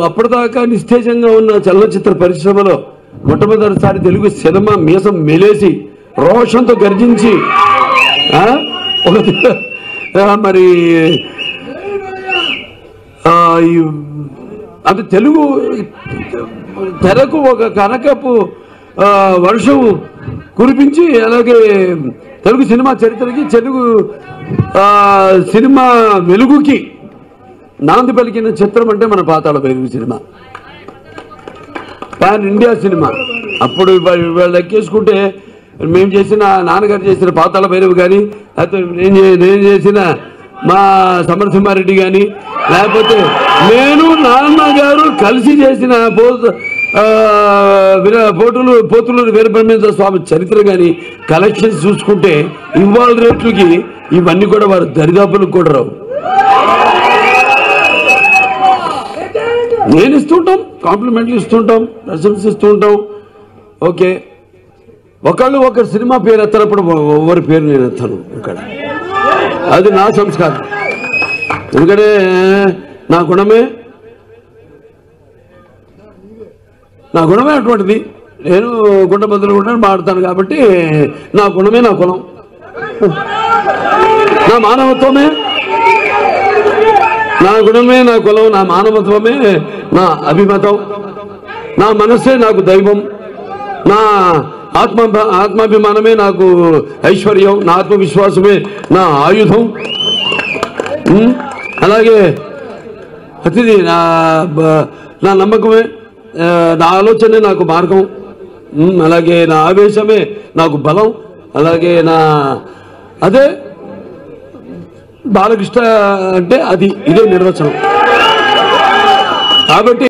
అప్పటిదాకా నిస్తేజంగా ఉన్న చలనచిత్ర పరిశ్రమలో మొట్టమొదటిసారి తెలుగు సినిమా మీసం మెలేసి రోషంతో గర్జించి ఆ, ఒక ఆ, మరి ఆ, ఈ అంటే తెలుగు తెరకు ఒక కనకపు ఆ, వర్షం కురిపించి అలాగే తెలుగు సినిమా చరిత్రకి తెలుగు ఆ, సినిమా వెలుగుకి నాంది పలికిన చిత్రం అంటే మన పాతాళ భైరవి సినిమా పాన్ ఇండియా సినిమా అప్పుడు ఇవా- ఇవాళ లెక్కేసుకుంటే మేము చేసిన నాన్నగారు చేసిన పాతాళ భైరవి కానీ లేకపోతే నేను చే- నేను చేసిన మా సమరసింహారెడ్డి కానీ లేకపోతే నేను నాన్నగారు కలిసి చేసిన పో ఆ, వీర- పోటులు పోతులూరు వీరబ్రహ్మేంద్ర స్వామి చరిత్ర కానీ కలెక్షన్స్ చూసుకుంటే ఇవాళ రేట్లకి ఇవన్నీ కూడా వారు దరిదాపులకు కూడా రావు నేను ఇస్తుంటాం కాంప్లిమెంట్లు ఇస్తుంటాం ప్రశంసిస్తూ ఉంటాం ఓకే ఒకళ్ళు ఒకరు సినిమా పేరు ఎత్తనప్పుడు ఎవరి పేరు నేను ఎత్తాను ఇక్కడ అది నా సంస్కారం ఎందుకంటే నా గుణమే నా గుణమే అటువంటిది నేను గుండె బదులు కూడా మాడతాను కాబట్టి నా గుణమే నా కులం నా మానవత్వమే నా గుణమే నా కులం నా మానవత్వమే నా అభిమతం నా మనస్సే నాకు దైవం నా ఆత్మ ఆత్మాభిమానమే నాకు ఐశ్వర్యం నా ఆత్మవిశ్వాసమే నా ఆయుధం ఉమ్, అలాగే ప్రతిదీ నా బ- నా నమ్మకమే ఆ, నా ఆలోచనే నాకు మార్గం ఉమ్, అలాగే నా ఆవేశమే నాకు బలం అలాగే నా అదే బాలకృష్ణ అంటే అది ఇదే నిర్వచనం కాబట్టి